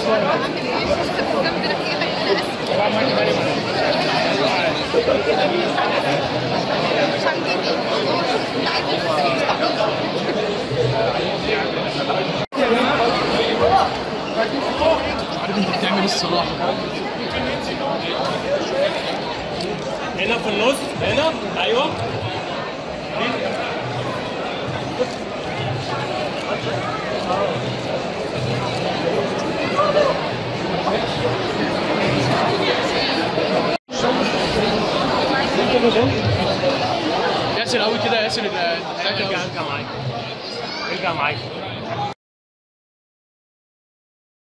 عارف انت بتعمل الصراحه هنا في النص هنا ايوه ياسر قوي كده ياسر ال- ارجع ارجع معايا ارجع معايا